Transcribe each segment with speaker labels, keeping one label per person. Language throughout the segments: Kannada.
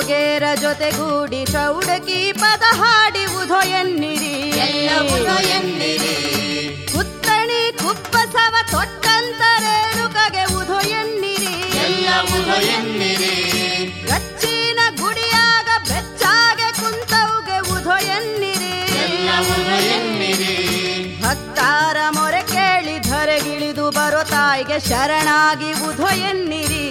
Speaker 1: ಜೋಗೇರ ಜೊತೆಗೂಡಿ ಚೌಡಕಿ ಪದ ಹಾಡಿ ಉಧೋ ಎನ್ನಿರಿ
Speaker 2: ಎಲ್ಲವುದೋ ಎನ್ನಿರಿ
Speaker 1: ಕುತ್ತಣಿ ಕುಪ್ಪಸವ ತೊಟ್ಟಂತ ರೇಣುಕಗೆ ಉಧೋ ಎನ್ನಿರಿ
Speaker 2: ಎಲ್ಲವುದೋ ಎನ್ನಿರಿ
Speaker 1: ಗಚ್ಚಿನ ಗುಡಿಯಾಗ ಬೆಚ್ಚಾಗೆ ಕುಂತವುಗೆ ಉಧೋ ಎನ್ನಿರಿ
Speaker 2: ಎಲ್ಲವುದೋ ಎನ್ನಿರಿ
Speaker 1: ಭಕ್ತಾರ ಮೊರೆ ಕೇಳಿ ಧರೆಗಿಳಿದು ಬರೋ ತಾಯಿಗೆ ಶರಣಾಗಿ ಉಧೋ ಎನ್ನಿರಿ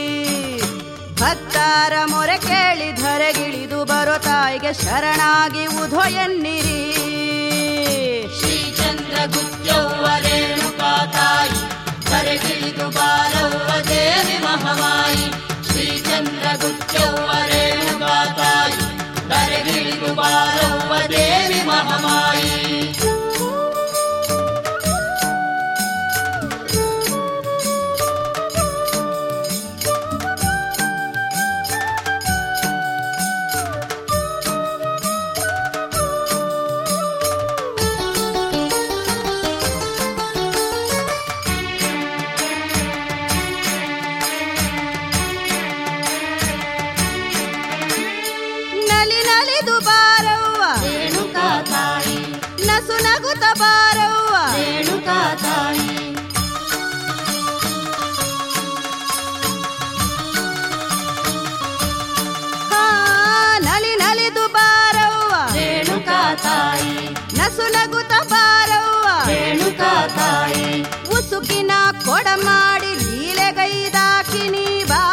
Speaker 1: ಭಕ್ತಾರ ಮೊರೆ ಕೇಳಿ ಧರೆಗಿಳಿದು ಬರೋ ತಾಯಿಗೆ ಶರಣಾಗಿ ಉಧೋ ಎನ್ನಿರಿ
Speaker 2: ಶ್ರೀ ಚಂದ್ರ ಗುಜ್ಜವ್ವ ರೇಣುಕಾ ತಾಯಿ ಕರೆಗಿಳಿದು ಬಾರವ್ವ ದೇವಿ ಮಹಮಾಯಿ ಶ್ರೀ ಚಂದ್ರ ಗುಜ್ಜವ್ವ ರೇಣುಕಾ ತಾಯಿ ಕರೆಗಿಳಿದು ಬಾರವ್ವ ದೇವಿ ಮಹಮಾಯಿ
Speaker 1: ನಲಿ ನಲಿದು ಬಾರವ್ವ
Speaker 2: ರೇಣುಕಾ ತಾಯಿ
Speaker 1: ನಸು ನಗುತ್ತ ಬಾರವ್ವ
Speaker 2: ರೇಣುಕಾ ತಾಯಿ
Speaker 1: ಹಾ, ನಲಿ ನಲಿದು ಬಾರವ್ವ
Speaker 2: ರೇಣುಕಾ ತಾಯಿ
Speaker 1: ನಸು ನಗುತ್ತ ಬಾರವ್ವ
Speaker 2: ರೇಣುಕಾ ತಾಯಿ
Speaker 1: ಉಸುಕಿನ ಕೊಡ ಮಾಡಿ ಲೀಲೆಗೈದಾಕಿನಿ ಬಾ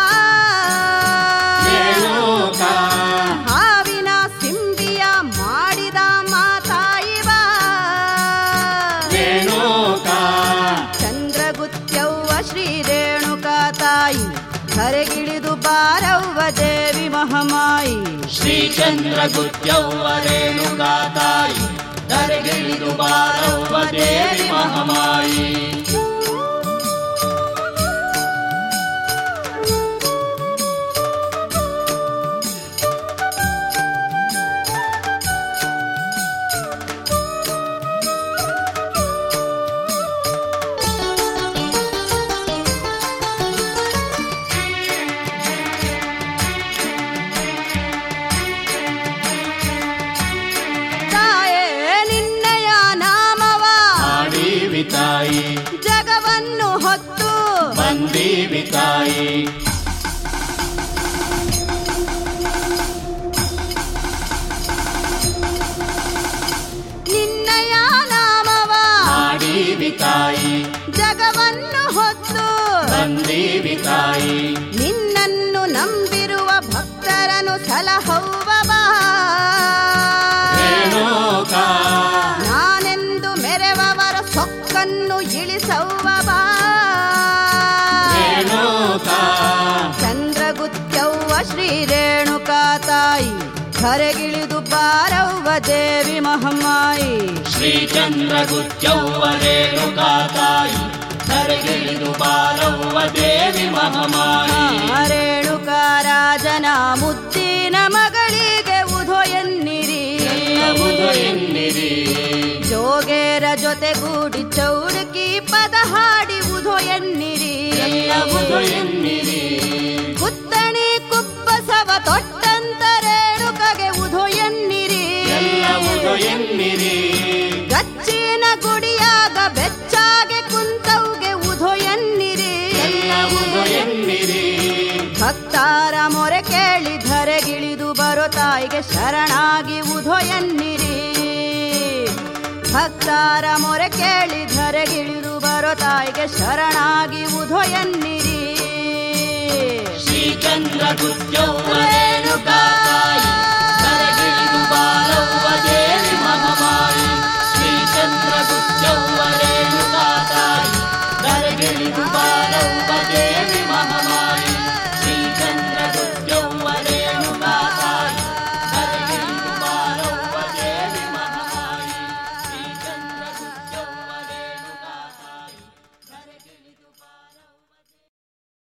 Speaker 2: ರೇಣುಕಾ
Speaker 1: ಹಾವಿನ ಸಿಂಬಿಯ ಮಾಡಿದ ಮಾತಾಯಿ ಬಾ
Speaker 2: ರೇಣುಕಾ
Speaker 1: ಚಂದ್ರಗುತ್ಯವ್ವ ಶ್ರೀ ರೇಣುಕಾ ತಾಯಿ ಕರೆಗಿಳಿದು ಬಾರವ್ವ ದೇವಿ ಮಹಮಾಯಿ
Speaker 2: ಶ್ರೀ ಚಂದ್ರ ಗುಜ್ಜವ್ವ ರೇಣುಕಾ ತಾಯಿ ಧರೆಗಿಳಿದು ಬಾರವ್ವ ದೇವಿ ಮಹಮಾಯಿ
Speaker 1: ತಾಯೇ ನಿನ್ನಯ ನಾಮವ
Speaker 2: ಮಾಡೀವಿ ತಾಯಿ
Speaker 1: ಜಗವನ್ನು ಹೊತ್ತು
Speaker 2: ಬಂದೀವಿ ತಾಯಿ
Speaker 1: ನಿನ್ನಯ ನಾಮವ
Speaker 2: ಮಾಡೀವಿ ತಾಯಿ
Speaker 1: ಜಗವನ್ನು ಹೊತ್ತು
Speaker 2: ಬಂದೀವಿ ತಾಯಿ
Speaker 1: ನಿನ್ನನ್ನು ನಂಬಿರುವ ಭಕ್ತರನು ಸಲಹೌವ ಬಾ.
Speaker 2: ರೇಣುಕಾ
Speaker 1: ನಾನೆಂದು ಮೆರೆವವರ ಸೊಕ್ಕನ್ನು ಇಳಿಸೌವ ಬಾ.
Speaker 2: ರೇಣುಕಾ
Speaker 1: ಚಂದ್ರಗುತ್ಯವ್ವ ಶ್ರೀ ರೇಣುಕಾ ತಾಯಿ ಕರೆಗಿಳಿದು ಬಾರವ್ವ ದೇವಿ ಮಹಮ್ಮಾಯಿ
Speaker 2: ಶ್ರೀ ಚಂದ್ರ ಗುಜ್ಜವ್ವ ರೇಣುಕಾ ತಾಯಿ ಧರೆಗಿಳಿದು ಬಾರವ್ವ ದೇವಿ ಮಹಮಾಯಿ
Speaker 1: ಆ ರೇಣುಕಾ ರಾಜನ ಮುದ್ದಿನ ಮಗಳಿಗೆ ಉಧೋ ಎನ್ನಿರಿ
Speaker 2: ಎಲ್ಲವುದೋ ಎನ್ನಿರಿ
Speaker 1: ಜೋಗೇರ ಜೊತೆಗೂಡಿ ಚೌಡಕಿ ಪದ ಹಾಡಿ ಉಧೋ ಎನ್ನಿರಿ
Speaker 2: ಎಲ್ಲವುದೋ ಎನ್ನಿರಿ
Speaker 1: ಕುತ್ತಣಿ ಕುಪ್ಪಸವ ತೊಟ್ಟಂತ ರೇಣುಕಗೆ ಉಧೋ ಎನ್ನಿರಿ
Speaker 2: ಎಲ್ಲವುದೋ ಎನ್ನಿರಿ
Speaker 1: ಗಚ್ಚಿನ ಗುಡಿಯಾಗ ಬೆಚ್ಚಾಗೆ ಕುಂತವ್ಗೆ ಉಧೋ ಎನ್ನಿರಿ
Speaker 2: ಎಲ್ಲವುದೋ ಎನ್ನಿರಿ
Speaker 1: ಭಕ್ತಾರ ಮೊರೆ ಕೇಳಿ ಧರೆಗಿಳಿದು ಬರೋ ತಾಯಿಗೆ ಶರಣಾಗಿ ಉಧೋ ಎನ್ನಿರಿ ಭಕ್ತಾರ ಮೊರೆ ಕೇಳಿ ಧರೆಗಿಳಿದು ಬರೋ ತಾಯಿಗೆ ಶರಣಾಗಿ ಉಧೋ ಎನ್ನಿರಿ
Speaker 2: ಶ್ರೀ ಚಂದ್ರ ಗುಜ್ಜವ್ವ ರೇಣುಕಾ ತಾಯಿ